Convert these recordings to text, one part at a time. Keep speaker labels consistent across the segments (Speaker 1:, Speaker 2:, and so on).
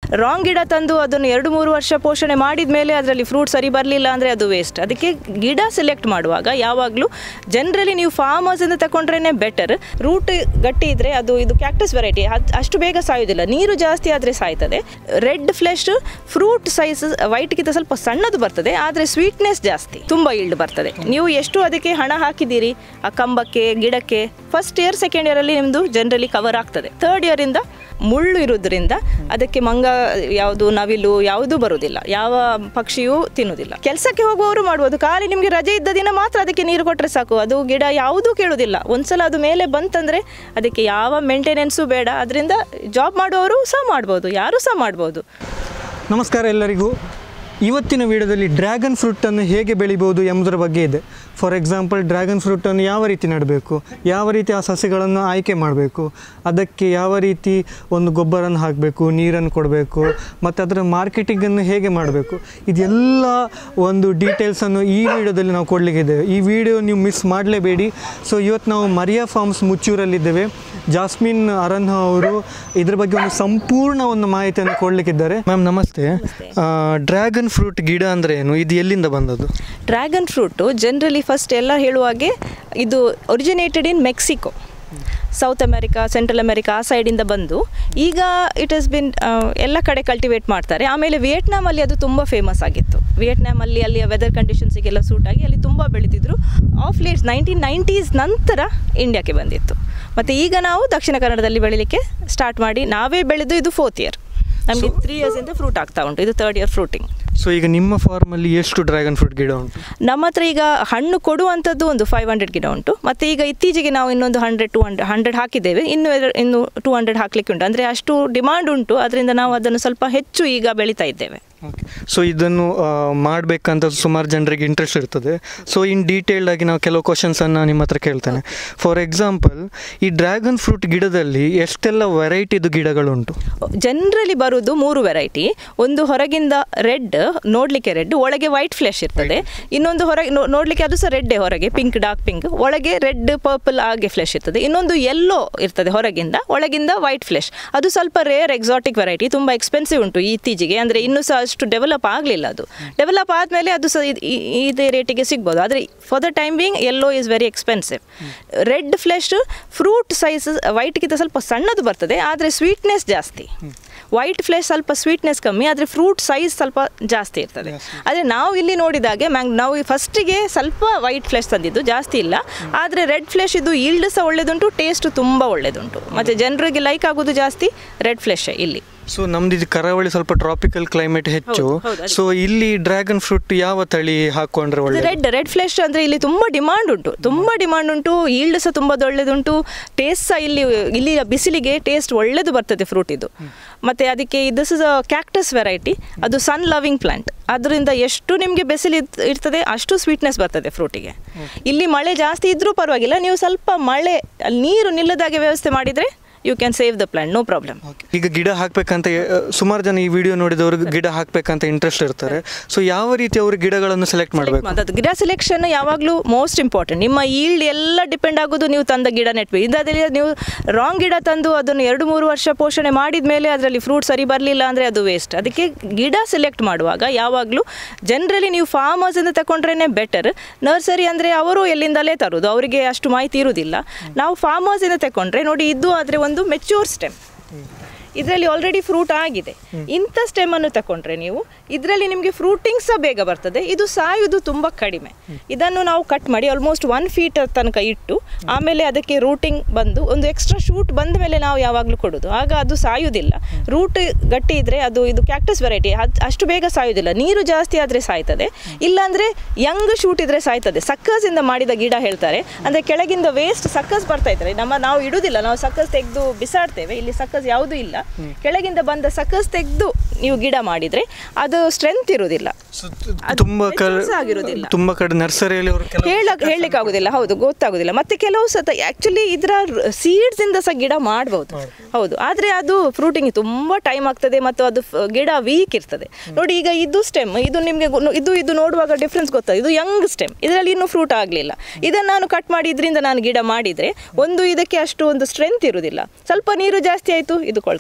Speaker 1: Wrong ಗಿಡ ತಂದು ಅದನ್ನು ಎರಡು ಮೂರು ವರ್ಷ ಪೋಷಣೆ ಮಾಡಿದ ಮೇಲೆ ಅದರಲ್ಲಿ ಫ್ರೂಟ್ ಸರಿ ಬರಲಿಲ್ಲ ಅಂದರೆ ಅದು ವೇಸ್ಟ್ ಅದಕ್ಕೆ ಗಿಡ ಸೆಲೆಕ್ಟ್ ಮಾಡುವಾಗ ಯಾವಾಗಲೂ ಜನರಲಿ ನೀವು ಫಾರ್ಮರ್ಸಿಂದ ತಗೊಂಡ್ರೇ ಬೆಟರ್ ರೂಟ್ ಗಟ್ಟಿ ಇದ್ದರೆ ಅದು ಇದು ಕ್ಯಾಕ್ಟಸ್ ವೆರೈಟಿ ಅಷ್ಟು ಬೇಗ ಸಾಯೋದಿಲ್ಲ ನೀರು ಜಾಸ್ತಿ ಆದರೆ ಸಾಯ್ತದೆ ರೆಡ್ ಫ್ಲೆಶ್ ಫ್ರೂಟ್ ಸೈಜ್ ವೈಟ್ಗಿಂತ ಸ್ವಲ್ಪ ಸಣ್ಣದು ಬರ್ತದೆ ಆದರೆ ಸ್ವೀಟ್ನೆಸ್ ಜಾಸ್ತಿ ತುಂಬ ಇಲ್ಡ್ ಬರ್ತದೆ ನೀವು ಎಷ್ಟು ಅದಕ್ಕೆ ಹಣ ಹಾಕಿದ್ದೀರಿ ಆ ಕಂಬಕ್ಕೆ ಗಿಡಕ್ಕೆ ಫಸ್ಟ್ ಇಯರ್ ಸೆಕೆಂಡ್ ಇಯರಲ್ಲಿ ನಿಮ್ಮದು ಜನರಲಿ ಕವರ್ ಆಗ್ತದೆ ಥರ್ಡ್ ಇಯರಿಂದ ಮುಳ್ಳು ಇರೋದ್ರಿಂದ ಅದಕ್ಕೆ ಮಂಗ ಯಾವುದು ನವಿಲು ಯಾವುದೂ ಬರುವುದಿಲ್ಲ ಯಾವ ಪಕ್ಷಿಯೂ ತಿನ್ನುವುದಿಲ್ಲ ಕೆಲಸಕ್ಕೆ ಹೋಗುವವರು ಮಾಡ್ಬೋದು ಖಾಲಿ ನಿಮಗೆ ರಜೆ ಇದ್ದ ದಿನ ಮಾತ್ರ ಅದಕ್ಕೆ ನೀರು ಕೊಟ್ಟರೆ ಸಾಕು ಅದು ಗಿಡ ಯಾವುದೂ ಕೇಳುವುದಿಲ್ಲ ಒಂದ್ಸಲ ಅದು ಮೇಲೆ ಬಂತಂದರೆ ಅದಕ್ಕೆ ಯಾವ ಮೇಂಟೆನೆನ್ಸು ಬೇಡ ಅದರಿಂದ ಜಾಬ್ ಮಾಡುವವರು ಸಹ ಮಾಡ್ಬೋದು ಯಾರೂ ಸಹ ಮಾಡ್ಬೋದು
Speaker 2: ನಮಸ್ಕಾರ ಎಲ್ಲರಿಗೂ ಇವತ್ತಿನ ವಿಡಿಯೋದಲ್ಲಿ ಡ್ರ್ಯಾಗನ್ ಫ್ರೂಟನ್ನು ಹೇಗೆ ಬೆಳಿಬೋದು ಎಂಬುದರ ಬಗ್ಗೆ ಇದೆ ಫಾರ್ ಎಕ್ಸಾಂಪಲ್ ಡ್ರ್ಯಾಗನ್ ಫ್ರೂಟನ್ನು ಯಾವ ರೀತಿ ನೆಡಬೇಕು ಯಾವ ರೀತಿ ಆ ಸಸ್ಯಗಳನ್ನು ಆಯ್ಕೆ ಮಾಡಬೇಕು ಅದಕ್ಕೆ ಯಾವ ರೀತಿ ಒಂದು ಗೊಬ್ಬರನ್ನು ಹಾಕಬೇಕು ನೀರನ್ನು ಕೊಡಬೇಕು ಮತ್ತು ಅದರ ಮಾರ್ಕೆಟಿಂಗನ್ನು ಹೇಗೆ ಮಾಡಬೇಕು ಇದೆಲ್ಲ ಒಂದು ಡೀಟೇಲ್ಸನ್ನು ಈ ವಿಡಿಯೋದಲ್ಲಿ ನಾವು ಕೊಡಲಿಕ್ಕಿದ್ದೇವೆ ಈ ವಿಡಿಯೋ ನೀವು ಮಿಸ್ ಮಾಡಲೇಬೇಡಿ ಸೊ ಇವತ್ತು ನಾವು ಮರಿಯಾ ಫಾರ್ಮ್ಸ್ ಮುಚ್ಚೂರಲ್ಲಿದ್ದೇವೆ ಜಾಸ್ಮಿನ್ ಅರನ್ಹ ಅವರು ಇದ್ರ ಬಗ್ಗೆ ಒಂದು ಸಂಪೂರ್ಣ ಒಂದು ಮಾಹಿತಿಯನ್ನು ಕೊಡಲಿಕ್ಕಿದ್ದಾರೆ ಮ್ಯಾಮ್ ನಮಸ್ತೆ ಡ್ರ್ಯಾಗನ್ ಫ್ರೂಟ್ ಗಿಡ ಅಂದರೆ ಏನು ಇದು ಎಲ್ಲಿಂದ ಬಂದದ್ದು
Speaker 1: ಡ್ರ್ಯಾಗನ್ ಫ್ರೂಟು ಜನರಲಿ ಫಸ್ಟ್ ಎಲ್ಲ ಹೇಳುವಾಗೆ ಇದು originated in Mexico South America Central America ಆ ಸೈಡಿಂದ ಬಂದು ಈಗ ಇಟ್ ಹಸ್ ಬಿನ್ ಎಲ್ಲ ಕಡೆ ಕಲ್ಟಿವೇಟ್ ಮಾಡ್ತಾರೆ ಆಮೇಲೆ ವಿಯೆಟ್ನಾಮಲ್ಲಿ ಅದು ತುಂಬ ಫೇಮಸ್ ಆಗಿತ್ತು ವಿಯೆಟ್ನಾಮಲ್ಲಿ ಅಲ್ಲಿಯ ವೆದರ್ ಕಂಡೀಷನ್ಸಿಗೆಲ್ಲ ಸೂಟ್ ಆಗಿ ಅಲ್ಲಿ ತುಂಬ ಬೆಳೀತಿದ್ರು ಆಫ್ ಲೇಟ್ಸ್ ನೈನ್ಟೀನ್ ನೈಂಟೀಸ್ ನಂತರ ಇಂಡಿಯಾಕ್ಕೆ ಬಂದಿತ್ತು ಮತ್ತು ಈಗ ನಾವು ದಕ್ಷಿಣ ಕನ್ನಡದಲ್ಲಿ ಬೆಳಿಲಿಕ್ಕೆ ಸ್ಟಾರ್ಟ್ ಮಾಡಿ ನಾವೇ ಬೆಳೆದು ಇದು ಫೋರ್ತ್ ಇಯರ್ ನಮಗೆ ತ್ರೀ ಇಯರ್ಸಿಂದ ಫ್ರೂಟ್ ಆಗ್ತಾ ಉಂಟು ಇದು ತರ್ಡ್ ಇಯರ್ ಫ್ರೂಟಿಂಗ್
Speaker 2: ಸೊ ಈಗ ನಿಮ್ಮ ಫಾರ್ಮಲ್ಲಿ ಎಷ್ಟು ಡ್ರ್ಯಾಗನ್ ಫ್ರೂಟ್ ಗಿಡ ಉಂಟು
Speaker 1: ನಮ್ಮ ಹತ್ರ ಈಗ ಹಣ್ಣು ಕೊಡುವಂಥದ್ದು ಒಂದು ಫೈವ್ ಹಂಡ್ರೆಡ್ ಗಿಡ ಉಂಟು ಮತ್ತು ಈಗ ಇತ್ತೀಚೆಗೆ ನಾವು ಇನ್ನೊಂದು ಹಂಡ್ರೆಡ್ ಟು ಹಂಡ್ರೆಡ್ ಹಂಡ್ರೆಡ್ ಹಾಕಿದ್ದೇವೆ ಇನ್ನು ಎರ- ಇನ್ನು ಟೂ ಹಂಡ್ರೆಡ್ ಹಾಕಲಿಕ್ಕೆ ಉಂಟು ಅಂದರೆ ಅಷ್ಟು ಡಿಮಾಂಡ್ ಉಂಟು ಅದರಿಂದ ನಾವು ಅದನ್ನು ಸ್ವಲ್ಪ ಹೆಚ್ಚು ಈಗ ಬೆಳೀತಾ ಇದ್ದೇವೆ
Speaker 2: ಓಕೆ ಸೊ ಇದನ್ನು ಮಾಡಬೇಕಂತ ಸುಮಾರು ಜನರಿಗೆ ಇಂಟ್ರೆಸ್ಟ್ ಇರ್ತದೆ ಸೊ ಇನ್ ಡೀಟೇಲ್ಡ್ ಆಗಿ ನಾವು ಕೆಲವು ಕ್ವಶನ್ಸನ್ನು ನಿಮ್ಮ ಹತ್ರ ಕೇಳ್ತೇನೆ ಫಾರ್ ಎಕ್ಸಾಂಪಲ್ ಈ ಡ್ರ್ಯಾಗನ್ ಫ್ರೂಟ್ ಗಿಡದಲ್ಲಿ ಎಷ್ಟೆಲ್ಲ ವೆರೈಟಿದು ಗಿಡಗಳುಂಟು
Speaker 1: ಜನರಲಿ ಬರುವುದು ಮೂರು ವೆರೈಟಿ ಒಂದು ಹೊರಗಿಂದ ರೆಡ್ ನೋಡಲಿಕ್ಕೆ ರೆಡ್ ಒಳಗೆ ವೈಟ್ ಫ್ಲೆಶ್ ಇರ್ತದೆ ಇನ್ನೊಂದು ಹೊರಗೆ ನೋ- ನೋಡ್ಲಿಕ್ಕೆ ಅದು ಸಹ ರೆಡ್ಡೇ ಹೊರಗೆ ಪಿಂಕ್ ಡಾರ್ಕ್ ಪಿಂಕ್ ಒಳಗೆ ರೆಡ್ ಪರ್ಪಲ್ ಹಾಗೆ ಫ್ಲೆಶ್ ಇರ್ತದೆ ಇನ್ನೊಂದು ಯೆಲ್ಲೋ ಇರ್ತದೆ ಹೊರಗಿಂದ ಒಳಗಿಂದ ವೈಟ್ ಫ್ಲೆಶ್ ಅದು ಸ್ವಲ್ಪ ರೇರ್ ಎಕ್ಸಾಟಿಕ್ ವೆರೈಟಿ ತುಂಬ ಎಕ್ಸ್ಪೆನ್ಸಿವ್ ಉಂಟು ಇತ್ತೀಚೆಗೆ ಅಂದರೆ ಇನ್ನೂ ಸಹ ಅಷ್ಟು ಡೆವಲಪ್ ಆಗಲಿಲ್ಲ ಅದು ಡೆವಲಪ್ ಆದಮೇಲೆ ಅದು ಸಹ ಇದ್- ಈ- ಇದೇ ರೇಟಿಗೆ ಸಿಗ್ಬೋದು ಆದರೆ for the time being yellow is very expensive red flesh fruit size ವೈಟ್ಗಿಂತ ಸ್ವಲ್ಪ ಸಣ್ಣದು ಬರ್ತದೆ ಆದರೆ ಸ್ವೀಟ್ನೆಸ್ ಜಾಸ್ತಿ ವೈಟ್ ಫ್ಲೆಶ್ ಸ್ವಲ್ಪ ಸ್ವೀಟ್ನೆಸ್ ಕಮ್ಮಿ ಆದರೆ ಫ್ರೂಟ್ ಸೈಜ್ ಸ್ವಲ್ಪ ಜಾಸ್ತಿ ಇರ್ತದೆ ಆದರೆ ನಾವು ಇಲ್ಲಿ ನೋಡಿದಾಗೆ ಮ್ಯಾಂಗ್ ನಾವು ಫಸ್ಟಿಗೆ ಸ್ವಲ್ಪ ವೈಟ್ ಫ್ಲೆಶ್ ತಂದಿದ್ದು ಜಾಸ್ತಿ ಇಲ್ಲ ಆದರೆ ರೆಡ್ ಫ್ಲೆಶ್ ಇದು ಈಲ್ಡ್ ಸಹ ಒಳ್ಳೆದುಂಟು ಟೇಸ್ಟ್ ತುಂಬ ಒಳ್ಳೆದುಂಟು ಮತ್ತು ಜನರಿಗೆ ಲೈಕ್ ಆಗೋದು ಜಾಸ್ತಿ ರೆಡ್ ಫ್ಲೆಶ್ ಇಲ್ಲಿ
Speaker 2: ಸೊ ನಮ್ದು ಇದು ಕರಾವಳಿ ಸ್ವಲ್ಪ ಟ್ರಾಪಿಕಲ್ ಕ್ಲೈಮೇಟ್ ಹೆಚ್ಚು
Speaker 1: ಹೌದು, ಹೌದು, ಅದಕ್ಕೆ.
Speaker 2: ಸೊ ಇಲ್ಲಿ ಡ್ರ್ಯಾಗನ್ ಫ್ರೂಟ್ ಯಾವ ತಳಿ ಹಾಕೊಂಡ್ರೆ ಒಳ್ಳೆ
Speaker 1: ರೆಡ್ ರೆಡ್ ಫ್ಲೆಶ್ ಅಂದರೆ ಇಲ್ಲಿ ತುಂಬ ಡಿಮಾಂಡ್ ಉಂಟು ತುಂಬ ಡಿಮಾಂಡ್ ಉಂಟು ಈಲ್ಡ್ ಸಹ ತುಂಬ ಒಳ್ಳೆದುಂಟು ಟೇಸ್ಟ್ ಸಹ ಇಲ್ಲಿ ಇಲ್ಲಿ ಬಿಸಿಲಿಗೆ ಟೇಸ್ಟ್ ಒಳ್ಳೆದು ಬರ್ತದೆ ಫ್ರೂಟ್ ಇದು ಮತ್ತು ಅದಕ್ಕೆ this is a cactus variety ಅದು ಸನ್ ಲವಿಂಗ್ ಪ್ಲಾಂಟ್ ಅದರಿಂದ ಎಷ್ಟು ನಿಮಗೆ ಬಿಸಿಲು ಇರ್ತ್- ಇರ್ತದೆ ಅಷ್ಟು ಸ್ವೀಟ್ನೆಸ್ ಬರ್ತದೆ ಫ್ರೂಟಿಗೆ ಇಲ್ಲಿ ಮಳೆ ಜಾಸ್ತಿ ಇದ್ದರೂ ಪರವಾಗಿಲ್ಲ ನೀವು ಸ್ವಲ್ಪ ಮಳೆ ಅಲ್ಲಿ ನೀರು ನಿಲ್ಲದಾಗೆ ವ್ಯವಸ್ಥೆ ಮಾಡಿದರೆ you can save the plant no problem
Speaker 2: ಈಗ ಗಿಡ ಹಾಕ್ಬೇಕಂತ ಸುಮಾರು ಜನ ಈ ವಿಡಿಯೋ ನೋಡಿದವರು ಗಿಡ ಹಾಕ್ಬೇಕಂತ ಇಂಟ್ರೆಸ್ಟ್ ಇರ್ತಾರೆ ಸೊ ಯಾವ ರೀತಿ ಅವರು ಗಿಡಗಳನ್ನು ಸೆಲೆಕ್ಟ್ ಮಾಡಬೇಕು
Speaker 1: ಅದು ಗಿಡ ಸೆಲೆಕ್ಷನ್ ಯಾವಾಗಲೂ ಮೋಸ್ಟ್ ಇಂಪಾರ್ಟೆಂಟ್ ನಿಮ್ಮ ಈಲ್ಡ್ ಎಲ್ಲ ಡಿಪೆಂಡ್ ಆಗೋದು ನೀವು ತಂದ ಗಿಡ ನೆಟ್ಬೇಕು ಇದಾದಲ್ಲಿ ನೀವು ರಾಂಗ್ ಗಿಡ ತಂದು ಅದನ್ನು ಎರಡು ಮೂರು ವರ್ಷ ಪೋಷಣೆ ಮಾಡಿದ ಮೇಲೆ ಅದರಲ್ಲಿ ಫ್ರೂಟ್ ಸರಿ ಬರಲಿಲ್ಲ ಅಂದರೆ ಅದು ವೇಸ್ಟ್ ಅದಕ್ಕೆ ಗಿಡ ಸೆಲೆಕ್ಟ್ ಮಾಡುವಾಗ ಯಾವಾಗಲೂ ಜನರಲಿ ನೀವು ಫಾರ್ಮರ್ಸಿಂದ ತಗೊಂಡ್ರೇ ಬೆಟರ್ ನರ್ಸರಿ ಅಂದರೆ ಅವರು ಎಲ್ಲಿಂದಲೇ ತರೋದು ಅವರಿಗೆ ಅಷ್ಟು ಮಾಹಿತಿ ಇರುವುದಿಲ್ಲ ನಾವು ಫಾರ್ಮರ್ಸಿಂದ ತಗೊಂಡ್ರೆ ನೋಡಿ ಇದು ಆದರೆ ಒಂದು ಮೆಚ್ಯೂರ್ ಸ್ಟೆಮ್ ಇದರಲ್ಲಿ ಆಲ್ರೆಡಿ ಫ್ರೂಟ್ ಆಗಿದೆ ಇಂಥ ಸ್ಟೆಮನ್ನು ತಗೊಂಡ್ರೆ ನೀವು ಇದರಲ್ಲಿ ನಿಮಗೆ ಫ್ರೂಟಿಂಗ್ ಸಹ ಬೇಗ ಬರ್ತದೆ ಇದು ಸಾಯುವುದು ತುಂಬ ಕಡಿಮೆ ಇದನ್ನು ನಾವು ಕಟ್ ಮಾಡಿ ಆಲ್ಮೋಸ್ಟ್ ಒನ್ ಫೀಟ್ ತನಕ ಇಟ್ಟು ಆಮೇಲೆ ಅದಕ್ಕೆ ರೂಟಿಂಗ್ ಬಂದು ಒಂದು ಎಕ್ಸ್ಟ್ರಾ ಶೂಟ್ ಬಂದ ಮೇಲೆ ನಾವು ಯಾವಾಗಲೂ ಕೊಡೋದು ಆಗ ಅದು ಸಾಯುವುದಿಲ್ಲ ರೂಟ್ ಗಟ್ಟಿ ಇದ್ದರೆ ಅದು ಇದು ಕ್ಯಾಕ್ಟಸ್ ವೆರೈಟಿ ಅದು ಅಷ್ಟು ಬೇಗ ಸಾಯುವುದಿಲ್ಲ ನೀರು ಜಾಸ್ತಿ ಆದರೆ ಸಾಯ್ತದೆ ಇಲ್ಲಾಂದರೆ ಯಂಗ್ ಶೂಟ್ ಇದ್ರೆ ಸಾಯ್ತದೆ ಸಕ್ಕಸಿಂದ ಮಾಡಿದ ಗಿಡ ಹೇಳ್ತಾರೆ ಅಂದರೆ ಕೆಳಗಿಂದ ವೇಸ್ಟ್ ಸಕ್ಕಸ್ ಬರ್ತಾ ಇದ್ದಾರೆ ನಮ್ಮ ನಾವು ಇಡುವುದಿಲ್ಲ ನಾವು ಸಕ್ಕಸ್ ತೆಗೆದು ಬಿಸಾಡ್ತೇವೆ ಇಲ್ಲಿ ಸಕ್ಕಸ್ ಯಾವುದೂ ಇಲ್ಲ ಕೆಳಗಿಂದ ಬಂದ ಸಕ್ಕಸ್ ತೆಗೆದು ನೀವು ಗಿಡ ಮಾಡಿದರೆ ಅದು ಸ್ಟ್ರೆಂತ್ ಇರುವುದಿಲ್ಲ ಅದು
Speaker 2: ತುಂಬಾ ಕಡೆ
Speaker 1: ಹೆಚ್ಚು ಸಹ ಆಗಿರುವುದಿಲ್ಲ.
Speaker 2: ತುಂಬಾ ಕಡೆ ನರ್ಸರಿಯಲ್ಲಿ ಅವರು ಕೆಲವು
Speaker 1: ಹೇಳಕ್ ಹೇಳಲಿಕ್ಕೆ ಆಗುದಿಲ್ಲ ಹೌದು ಗೊತ್ತಾಗುದಿಲ್ಲ ಮತ್ತೆ ಕೆಲವು ಸತ ಆಕ್ಚುಲಿ ಇದರ ಸೀಡ್ಸ್ ಇಂದ ಸಹ ಗಿಡ ಮಾಡಬಹುದು ಹೌದು ಆದ್ರೆ ಅದು ಫ್ರೂಟಿಂಗ್ ತುಂಬಾ ಟೈಮ್ ಆಗ್ತದೆ ಮತ್ತು ಅದು ಫ- ಗಿಡ ವೀಕ್ ಇರ್ತದೆ ನೋಡಿ ಈಗ ಇದು ಸ್ಟೆಮ್ ಇದು ನಿಮಗೆ ಇದು ಇದು ನೋಡುವಾಗ ಡಿಫ್ರೆನ್ಸ್ ಗೊತ್ತಾಗ ಇದು ಯಂಗ್ ಸ್ಟೆಮ್ ಇದರಲ್ಲಿ ಇನ್ನೂ ಫ್ರೂಟ್ ಆಗಲಿಲ್ಲ ಇದನ್ನು ನಾನು ಕಟ್ ಮಾಡಿ ಇದರಿಂದ ನಾನು ಗಿಡ ಮಾಡಿದರೆ ಒಂದು ಇದಕ್ಕೆ ಅಷ್ಟು ಒಂದು ಸ್ಟ್ರೆಂತ್ ಇರುವುದಿಲ್ಲ ಸ್ವಲ್ಪ ನೀರು ಜಾಸ್ತಿ ಆಯಿತು ಇದು ಕೊಳ್ತಾ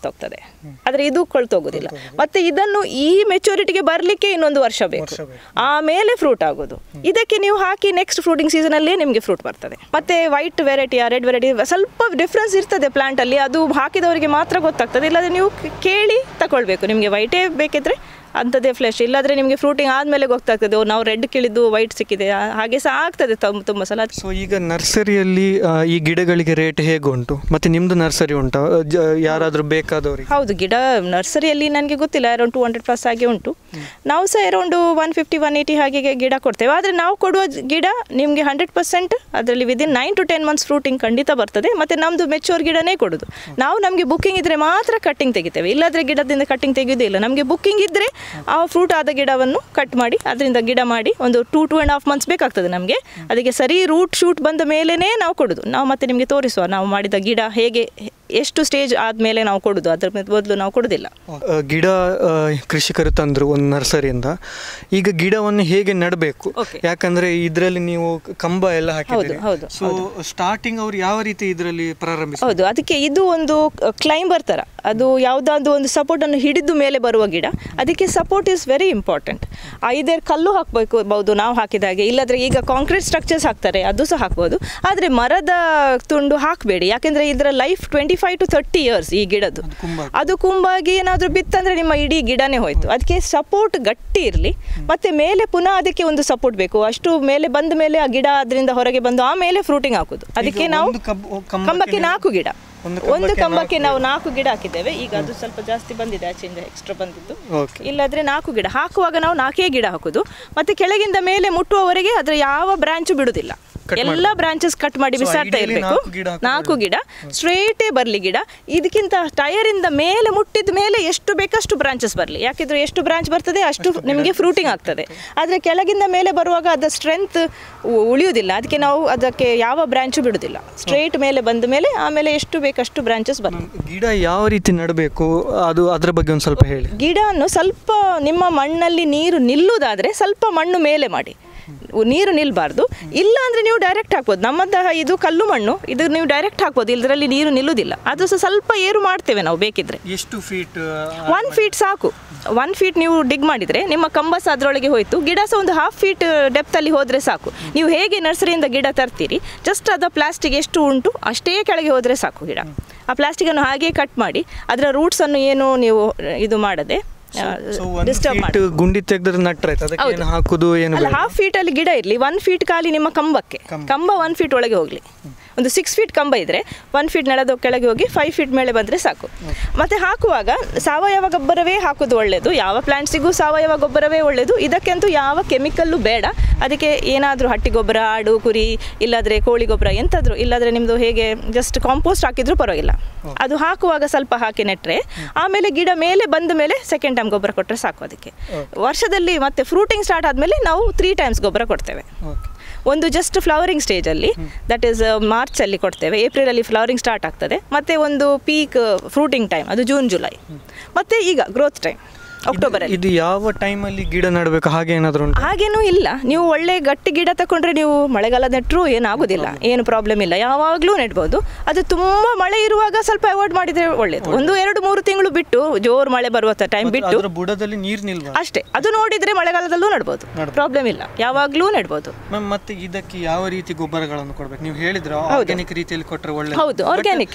Speaker 1: ಕೊಳ್ತೋಗ್ತದೆ ಆದರೆ ಇದು ಕೊಳ್ತೋಗೋದಿಲ್ಲ ಮತ್ತೆ ಇದನ್ನು ಈ ಮೆಚುರಿಟಿಗೆ ಬರಲಿಕ್ಕೆ ಇನ್ನೊಂದು ವರ್ಷ ಬೇಕು ಆಮೇಲೆ ಫ್ರೂಟ್ ಆಗೋದು ಇದಕ್ಕೆ ನೀವು ಹಾಕಿ ನೆಕ್ಸ್ಟ್ ಫ್ರೂಟಿಂಗ್ ಸೀಸನಲ್ಲೇ ನಿಮಗೆ ಫ್ರೂಟ್ ಬರ್ತದೆ ಮತ್ತೆ ವೈಟ್ ವೆರೈಟಿ ರೆಡ್ ವೆರೈಟಿ ಸ್ವಲ್ಪ ಡಿಫ್ರೆನ್ಸ್ ಇರ್ತದೆ ಪ್ಲಾಂಟ್ ಅಲ್ಲಿ ಅದು ಹಾಕಿದವರಿಗೆ ಮಾತ್ರ ಗೊತ್ತಾಗ್ತದೆ ಇಲ್ಲದ್ರೆ ನೀವು ಕೇಳಿ ತಗೊಳ್ಬೇಕು ನಿಮಗೆ ವೈಟೇ ಬೇಕಿದ್ರೆ ಅಂಥದ್ದೇ ಫ್ಲೆಶ್ ಇಲ್ಲಾಂದರೆ ನಿಮಗೆ ಫ್ರೂಟಿಂಗ್ ಆದಮೇಲೆ ಗೊತ್ತಾಗ್ತದೆ ಓ ನಾವು ರೆಡ್ ಕೇಳಿದ್ದು ವೈಟ್ ಸಿಕ್ಕಿದೆ ಆ- ಹಾಗೆ ಸಹ ಆಗ್ತದೆ ತುಂಬ ತುಂಬ ಸಲ
Speaker 2: ಸೊ ಈಗ ನರ್ಸರಿಯಲ್ಲಿ ಆ, ಈ ಗಿಡಗಳಿಗೆ ರೇಟ್ ಹೇಗೆ ಉಂಟು ಮತ್ತು ನಿಮ್ಮದು ನರ್ಸರಿ ಉಂಟಾ ಜ ಯಾರಾದರೂ ಬೇಕಾದವರಿಗೆ
Speaker 1: ಹೌದು ಗಿಡ ನರ್ಸರಿಯಲ್ಲಿ ನನಗೆ ಗೊತ್ತಿಲ್ಲ ಅರೌಂಡ್ ಟು ಹಂಡ್ರೆಡ್ ಪ್ಲಸ್ ಹಾಗೆ ಉಂಟು ನಾವು ಸಹ around one fifty one eighty ಹಾಗೆ ಗಿಡ ಕೊಡ್ತೇವೆ ಆದರೆ ನಾವು ಕೊಡುವ ಜ- ಗಿಡ ನಿಮಗೆ ಹಂಡ್ರೆಡ್ ಪರ್ಸೆಂಟ್ ಅದರಲ್ಲಿ within nine to ten months fruiting ಖಂಡಿತ ಬರ್ತದೆ ಮತ್ತು ನಮ್ಮದು ಮೆಚೂರ್ ಗಿಡನೇ ಕೊಡೋದು ನಾವು ನಮಗೆ ಬುಕ್ಕಿಂಗ್ ಇದ್ದರೆ ಮಾತ್ರ ಕಟ್ಟಿಂಗ್ ತೆಗಿತೇವೆ ಇಲ್ಲಾದರೆ ಗಿಡದಿಂದ ಕಟ್ಟಿಂಗ್ ತೆಗೆಯೋದೇ ಇಲ್ಲ ನಮಗೆ ಬುಕ್ಕಿಂಗ್ ಇದ್ದರೆ ಆ ಫ್ರೂಟ್ ಆದ ಗಿಡವನ್ನು ಕಟ್ ಮಾಡಿ ಅದರಿಂದ ಗಿಡ ಮಾಡಿ ಒಂದು two two and half months ಬೇಕಾಗ್ತದೆ ನಮಗೆ ಅದಕ್ಕೆ ಸರಿ ರೂಟ್ ಶೂಟ್ ಬಂದ ಮೇಲೇ ನಾವು ಕೊಡೋದು ನಾವು ಮತ್ತೆ ನಿಮಗೆ ತೋರಿಸುವ ನಾವು ಮಾಡಿದ ಗಿಡ ಹೇಗೆ ಎಷ್ಟು ಸ್ಟೇಜ್ ಆದಮೇಲೆ ನಾವು ಕೊಡೋದು ಅದ್ರ ಬದಲು ನಾವು ಕೊಡೋದಿಲ್ಲ
Speaker 2: ಆ, ಗಿಡ ಆ, ಕೃಷಿಕರು ತಂದರು ಒಂದು ನರ್ಸರಿಯಿಂದ ಈಗ ಗಿಡವನ್ನು ಹೇಗೆ ನೆಡಬೇಕು
Speaker 1: Okay.
Speaker 2: ಯಾಕಂದ್ರೆ ಇದರಲ್ಲಿ ನೀವು ಕಂಬ ಎಲ್ಲ ಹಾಕಿದ್ದೀರಿ
Speaker 1: ಹೌದು,
Speaker 2: ಸೊ ಸ್ಟಾರ್ಟಿಂಗ್ ಅವ್ರು ಯಾವ ರೀತಿ ಇದರಲ್ಲಿ ಪ್ರಾರಂಭಿಸ
Speaker 1: ಹೌದು ಅದಕ್ಕೆ ಇದು ಒಂದು ಕ್ಲೈಂಬರ್ ಥರ ಅದು ಯಾವುದಾದ್ರು ಒಂದು ಸಪೋರ್ಟನ್ನು ಹಿಡಿದು ಮೇಲೆ ಬರುವ ಗಿಡ ಅದಕ್ಕೆ ಸಪೋರ್ಟ್ ಇಸ್ ವೆರಿ ಇಂಪಾರ್ಟೆಂಟ್ ಐದಾರು ಕಲ್ಲು ಹಾಕಬೇಕು ಬಹುದು ನಾವು ಹಾಕಿದಾಗೆ ಇಲ್ಲಾಂದರೆ ಈಗ ಕಾಂಕ್ರೀಟ್ ಸ್ಟ್ರಕ್ಚರ್ಸ್ ಹಾಕ್ತಾರೆ ಅದು ಸಹ ಹಾಕ್ಬೋದು ಆದರೆ ಮರದ ತುಂಡು ಹಾಕಬೇಡಿ ಯಾಕೆಂದರೆ ಇದರ life twenty five to thirty years ಈ ಗಿಡದ್ದು
Speaker 2: ಕುಂಬ
Speaker 1: ಅದು ಕುಂಬಾಗಿ ಏನಾದರೂ ಬಿತ್ತಂದ್ರೆ ನಿಮ್ಮ ಇಡೀ ಗಿಡನೇ ಹೋಯ್ತು ಅದಕ್ಕೆ ಸಪೋರ್ಟ್ ಗಟ್ಟಿ ಇರಲಿ ಮತ್ತೆ ಮೇಲೆ ಪುನಃ ಅದಕ್ಕೆ ಒಂದು ಸಪೋರ್ಟ್ ಬೇಕು ಅಷ್ಟು ಮೇಲೆ ಬಂದ ಮೇಲೆ ಆ ಗಿಡ ಅದರಿಂದ ಹೊರಗೆ ಬಂದು ಆಮೇಲೆ ಫ್ರೂಟಿಂಗ್ ಹಾಕೋದು ಅದಕ್ಕೆ
Speaker 2: ಈಗ
Speaker 1: ನಾವು
Speaker 2: ಒಂದು ಕಬ್ಬು- ಕಂಬಕ್ಕೆ
Speaker 1: ಕಂಬಕ್ಕೆ
Speaker 2: ನೀವು-
Speaker 1: ನಾಲ್ಕು ಗಿಡ
Speaker 2: ಒಂದು
Speaker 1: ಒಂದು
Speaker 2: ಕಂಬಕ್ಕೆ
Speaker 1: ಕಂಬಕ್ಕೆ ನಾವು ನಾಲ್ಕು ಗಿಡ ಹಾಕಿದ್ದೇವೆ ಈಗ ಅದು ಸ್ವಲ್ಪ ಜಾಸ್ತಿ ಬಂದಿದೆ ಆಚೆಯಿಂದ ಎಕ್ಸ್ಟ್ರಾ ಬಂದಿದ್ದು
Speaker 2: ಓಕೆ
Speaker 1: ಇಲ್ಲಾದ್ರೆ ನಾಲ್ಕು ಗಿಡ ಹಾಕುವಾಗ ನಾವು ನಾಲ್ಕೇ ಗಿಡ ಹಾಕೋದು ಮತ್ತೆ ಕೆಳಗಿಂದ ಮೇಲೆ ಮುಟ್ಟುವವರೆಗೆ ಅದರ ಯಾವ ಬ್ರಾಂಚು ಬಿಡುದಿಲ್ಲ ಎಲ್ಲ ಬ್ರಾಂಚಸ್ ಕಟ್ ಮಾಡಿ
Speaker 2: So,
Speaker 1: ಬಿಸಾಡ್ತಾ
Speaker 2: ideally
Speaker 1: ಇರಬೇಕು
Speaker 2: ನಾಲ್ಕು ಗಿಡ ಹಾಕೋದು
Speaker 1: ನಾಲ್ಕು ಗಿಡ ಸ್ಟ್ರೇಟೇ ಬರಲಿ ಗಿಡ ಇದಕ್ಕಿಂತ ಟಯರಿಂದ ಮೇಲೆ ಮುಟ್ಟಿದ ಮೇಲೆ ಎಷ್ಟು ಬೇಕಷ್ಟು ಬ್ರಾಂಚಸ್ ಬರಲಿ ಯಾಕಿದ್ರೆ ಎಷ್ಟು ಬ್ರಾಂಚ್ ಬರ್ತದೆ ಅಷ್ಟು ನಿಮಗೆ ಫ್ರೂಟಿಂಗ್ ಆಗ್ತದೆ ಆದರೆ ಕೆಳಗಿಂದ ಮೇಲೆ ಬರುವಾಗ ಅದರ ಸ್ಟ್ರೆಂತ್ ಉಳಿಯುವುದಿಲ್ಲ ಅದಕ್ಕೆ ನಾವು ಅದಕ್ಕೆ ಯಾವ ಬ್ರಾಂಚು ಬಿಡುವುದಿಲ್ಲ ಸ್ಟ್ರೇಟ್ ಮೇಲೆ ಬಂದ ಮೇಲೆ ಆಮೇಲೆ ಎಷ್ಟು ಬೇಕಷ್ಟು ಬ್ರಾಂಚಸ್ ಬರ್ತದೆ
Speaker 2: ಗಿಡ ಯಾವ ರೀತಿ ನೆಡಬೇಕು ಅದು ಅದರ ಬಗ್ಗೆ ಒಂದು ಸ್ವಲ್ಪ ಹೇಳಿ
Speaker 1: ಗಿಡವನ್ನು ಸ್ವಲ್ಪ ನಿಮ್ಮ ಮಣ್ಣಲ್ಲಿ ನೀರು ನಿಲ್ಲುವುದಾದರೆ ಸ್ವಲ್ಪ ಮಣ್ಣು ಮೇಲೆ ಮಾಡಿ ನೀರು ನಿಲ್ಲಬಾರ್ದು ಇಲ್ಲ ಅಂದರೆ ನೀವು ಡೈರೆಕ್ಟ್ ಹಾಕ್ಬೋದು ನಮ್ಮಂತಹ ಇದು ಕಲ್ಲು ಮಣ್ಣು ಇದು ನೀವು ಡೈರೆಕ್ಟ್ ಹಾಕ್ಬೋದು ಇದರಲ್ಲಿ ನೀರು ನಿಲ್ಲುವುದಿಲ್ಲ ಅದು ಸಹ ಸ್ವಲ್ಪ ಏರು ಮಾಡ್ತೇವೆ ನಾವು ಬೇಕಿದ್ರೆ
Speaker 2: ಎಷ್ಟು ಫೀಟ್
Speaker 1: ಒನ್ ಫೀಟ್ ಸಾಕು ಒನ್ ಫೀಟ್ ನೀವು ಡಿಗ್ ಮಾಡಿದರೆ ನಿಮ್ಮ ಕಂಬಸ ಅದರೊಳಗೆ ಹೋಯ್ತು ಗಿಡ ಸಹ ಒಂದು ಹಾಫ್ ಫೀಟ್ ಡೆಪ್ತಲ್ಲಿ ಹೋದರೆ ಸಾಕು ನೀವು ಹೇಗೆ ನರ್ಸರಿಯಿಂದ ಗಿಡ ತರ್ತೀರಿ ಜಸ್ಟ್ ಅದ ಪ್ಲಾಸ್ಟಿಕ್ ಎಷ್ಟು ಉಂಟು ಅಷ್ಟೇ ಕೆಳಗೆ ಹೋದರೆ ಸಾಕು ಗಿಡ ಆ ಪ್ಲಾಸ್ಟಿಕನ್ನು ಹಾಗೆ ಕಟ್ ಮಾಡಿ ಅದರ ರೂಟ್ಸನ್ನು ಏನು ನೀವು ಇದು ಮಾಡದೆ ಡಿಸ್ಟರ್ಬ್ ಮಾಡಿ
Speaker 2: ಫೀಟ್ ಗುಂಡಿ ತೆಗೆದ್ರೆ ನಟ್ರೆ ಆಯ್ತು ಅದಕ್ಕೆ ಏನು ಹಾಕುದು ಏನು
Speaker 1: ಅಲ್ಲ
Speaker 2: ಬೇಡ.
Speaker 1: ಹಾಫ್ ಫೀಟ್ ಅಲ್ಲಿ ಗಿಡ ಇರಲಿ ಒನ್ ಫೀಟ್ ಖಾಲಿ ನಿಮ್ಮ ಕಂಬಕ್ಕೆ ಕಂಬ ಒನ್ ಫೀಟ್ ಒಳಗೆ ಹೋಗಲಿ ಒಂದು ಸಿಕ್ಸ್ ಫೀಟ್ ಕಂಬ ಇದ್ರೆ ಒನ್ ಫೀಟ್ ನೆಲದ ಕೆಳಗೆ ಹೋಗಿ ಫೈವ್ ಫೀಟ್ ಮೇಲೆ ಬಂದರೆ ಸಾಕು ಮತ್ತೆ ಹಾಕುವಾಗ ಸಾವಯವ ಗೊಬ್ಬರವೇ ಹಾಕೋದು ಒಳ್ಳೆಯದು ಯಾವ ಪ್ಲಾಂಟ್ಸಿಗೂ ಸಾವಯವ ಗೊಬ್ಬರವೇ ಒಳ್ಳೆಯದು ಇದಕ್ಕಂತೂ ಯಾವ ಕೆಮಿಕಲ್ಲು ಬೇಡ ಅದಕ್ಕೆ ಏನಾದರೂ ಹಟ್ಟಿ ಗೊಬ್ಬರ ಆಡು ಕುರಿ ಇಲ್ಲಾದರೆ ಕೋಳಿ ಗೊಬ್ಬರ ಎಂತಾದರೂ ಇಲ್ಲಾದರೆ ನಿಮ್ಮದು ಹೇಗೆ ಜಸ್ಟ್ ಕಾಂಪೋಸ್ಟ್ ಹಾಕಿದ್ರೂ ಪರವಾಗಿಲ್ಲ ಅದು ಹಾಕುವಾಗ ಸ್ವಲ್ಪ ಹಾಕಿ ನೆಟ್ಟರೆ ಆಮೇಲೆ ಗಿಡ ಮೇಲೆ ಬಂದ ಮೇಲೆ ಸೆಕೆಂಡ್ ಟೈಮ್ ಗೊಬ್ಬರ ಕೊಟ್ಟರೆ ಸಾಕು ಅದಕ್ಕೆ ವರ್ಷದಲ್ಲಿ ಮತ್ತೆ ಫ್ರೂಟಿಂಗ್ ಸ್ಟಾರ್ಟ್ ಆದಮೇಲೆ ನಾವು ತ್ರೀ ಟೈಮ್ಸ್ ಗೊಬ್ಬರ ಕೊಡ್ತೇವೆ
Speaker 2: Okay.
Speaker 1: ಒಂದು ಜಸ್ಟ್ ಫ್ಲವರಿಂಗ್ ಸ್ಟೇಜಲ್ಲಿ ದಟ್ ಈಸ್ ಮಾರ್ಚಲ್ಲಿ ಕೊಡ್ತೇವೆ ಏಪ್ರಿಲಲ್ಲಿ ಫ್ಲವರಿಂಗ್ ಸ್ಟಾರ್ಟ್ ಆಗ್ತದೆ ಮತ್ತು ಒಂದು ಪೀಕ್ ಫ್ರೂಟಿಂಗ್ ಟೈಮ್ ಅದು ಜೂನ್ ಜುಲೈ ಮತ್ತು ಈಗ ಗ್ರೋತ್ ಟೈಮ್ ಅಕ್ಟೋಬರಲ್ಲಿ
Speaker 2: ಇದು ಯಾವ ಟೈಮಲ್ಲಿ ಗಿಡ ನೆಡಬೇಕು ಹಾಗೆ ಏನಾದರೂ ಉಂಟು
Speaker 1: ಹಾಗೇನೂ ಇಲ್ಲ ನೀವು ಒಳ್ಳೆ ಗಟ್ಟಿ ಗಿಡ ತಗೊಂಡ್ರೆ ನೀವು ಮಳೆಗಾಲ ನೆಟ್ಟರು ಏನಾಗೋದಿಲ್ಲ ಏನು ಪ್ರಾಬ್ಲಮ್ ಇಲ್ಲ ಯಾವಾಗಲೂ ನೆಡ್ಬೋದು ಅದು ತುಂಬ ಮಳೆ ಇರುವಾಗ ಸ್ವಲ್ಪ ಅವಾಯ್ಡ್ ಮಾಡಿದರೆ ಒಳ್ಳೇದು ಒಂದು ಎರಡು ಮೂರು ತಿಂಗಳು ಬಿಟ್ಟು ಜೋರು ಮಳೆ ಬರುವ ಟೈಮ್ ಬಿಟ್ಟು
Speaker 2: ಅದರ ಬುಡದಲ್ಲಿ ನೀರು ನಿಲ್ವಾ
Speaker 1: ಅಷ್ಟೇ ಅದು ನೋಡಿದರೆ ಮಳೆಗಾಲದಲ್ಲೂ ನೆಡ್ಬೋದು ಪ್ರಾಬ್ಲಮ್ ಇಲ್ಲ ಯಾವಾಗಲೂ ನೆಡ್ಬೋದು
Speaker 2: ಮ್ಯಾಮ್ ಮತ್ತೆ ಇದಕ್ಕೆ ಯಾವ ರೀತಿ ಗೊಬ್ಬರಗಳನ್ನು ಕೊಡ್ಬೇಕು ನೀವು ಹೇಳಿದ್ರೆ ಆರ್ಗ್ಯಾನಿಕ್ ರೀತಿಯಲ್ಲಿ ಕೊಟ್ಟರೆ ಒಳ್ಳೆ
Speaker 1: ಹೌದು ಆರ್ಗ್ಯಾನಿಕ್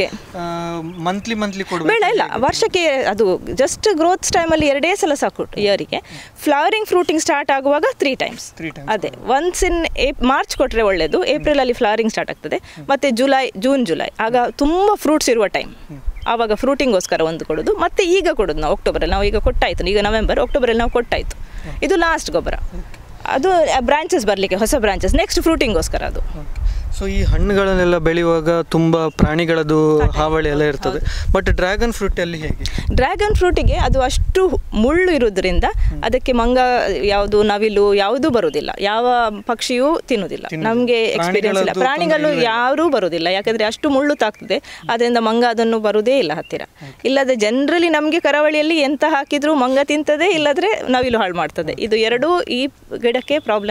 Speaker 2: ಮಂತ್ಲಿ ಮಂತ್ಲಿ
Speaker 1: ಬೇಡ
Speaker 2: ಕೊಡಬೇಕು
Speaker 1: ಇಲ್ಲ ವರ್ಷಕ್ಕೆ ಅದು ಜಸ್ಟ್ ಗ್ರೋತ್ ಟೈಮಲ್ಲಿ ಎರಡೇ ಸಲ ಸಾಕು ಇಯರಿಗೆ ಫ್ಲವರಿಂಗ್ ಫ್ರೂಟಿಂಗ್ ಸ್ಟಾರ್ಟ್ ಆಗುವಾಗ ತ್ರೀ ಟೈಮ್ಸ್
Speaker 2: ತ್ರೀ ಟೈಮ್
Speaker 1: ಅದೇ ಒನ್ಸ್ ಇನ್ ಏಪ್ ಮಾರ್ಚ್ ಕೊಟ್ಟರೆ ಒಳ್ಳೆಯದು ಏಪ್ರಿಲಲ್ಲಿ ಫ್ಲವರಿಂಗ್ ಸ್ಟಾರ್ಟ್ ಆಗ್ತದೆ ಮತ್ತು ಜುಲೈ ಜೂನ್ ಜುಲೈ ಆಗ ತುಂಬ ಫ್ರೂಟ್ಸ್ ಇರುವ ಟೈಮ್ ಆವಾಗ ಫ್ರೂಟಿಂಗೋಸ್ಕರ ಒಂದು ಕೊಡೋದು ಮತ್ತು ಈಗ ಕೊಡೋದು ನಾವು ಅಕ್ಟೋಬರಲ್ಲಿ ನಾವು ಈಗ ಕೊಟ್ಟಾಯಿತು ಈಗ ನವೆಂಬರ್ ಅಕ್ಟೋಬರಲ್ಲಿ ನಾವು ಕೊಟ್ಟಾಯಿತು ಇದು ಲಾಸ್ಟ್ ಗೊಬ್ಬರ ಅದು ಬ್ರಾಂಚಸ್ ಬರಲಿಕ್ಕೆ ಹೊಸ ಬ್ರಾಂಚಸ್ ನೆಕ್ಸ್ಟ್ ಫ್ರೂಟಿಂಗೋಸ್ಕರ ಅದು
Speaker 2: ಸೊ ಈ ಹಣ್ಣುಗಳನ್ನೆಲ್ಲ ಬೆಳೆಯುವಾಗ ತುಂಬ ಪ್ರಾಣಿಗಳದ್ದು ಹಾವಳಿ ಎಲ್ಲ ಇರ್ತದೆ ಬಟ್ ಡ್ರ್ಯಾಗನ್ ಫ್ರೂಟ್ ಅಲ್ಲಿ ಹೇಗೆ
Speaker 1: ಡ್ರ್ಯಾಗನ್ ಫ್ರೂಟಿಗೆ ಅದು ಅಷ್ಟು ಮುಳ್ಳು ಇರೋದ್ರಿಂದ ಅದಕ್ಕೆ ಮಂಗ ಯಾವುದು ನವಿಲು ಯಾವುದೂ ಬರುವುದಿಲ್ಲ ಯಾವ ಪಕ್ಷಿಯೂ ತಿನ್ನುವುದಿಲ್ಲ ನಮಗೆ ಎಕ್ಸ್ಪೀರಿಯನ್ಸ್ ಇಲ್ಲ
Speaker 2: ಪ್ರಾಣಿಗಳದ್ದು
Speaker 1: ಪ್ರಾಣಿಗಳು
Speaker 2: ತೊಂದ್ರೆ
Speaker 1: ಯಾರೂ ಬರುವುದಿಲ್ಲ ಯಾಕಂದರೆ ಅಷ್ಟು ಮುಳ್ಳು ತಾಗ್ತದೆ ಅದರಿಂದ ಮಂಗ ಅದನ್ನು ಬರುವುದೇ ಇಲ್ಲ ಹತ್ತಿರ ಇಲ್ಲದೆ ಜನರಲಿ ನಮಗೆ ಕರಾವಳಿಯಲ್ಲಿ ಎಂತ ಹಾಕಿದ್ರೂ ಮಂಗ ತಿಂತದೆ ಇಲ್ಲದ್ರೆ ನವಿಲು ಹಾಳು ಮಾಡ್ತದೆ ಇದು ಎರಡೂ ಈ ಗಿಡಕ್ಕೆ ಪ್ರಾಬ್ಲಮ್ ಇಲ್ಲ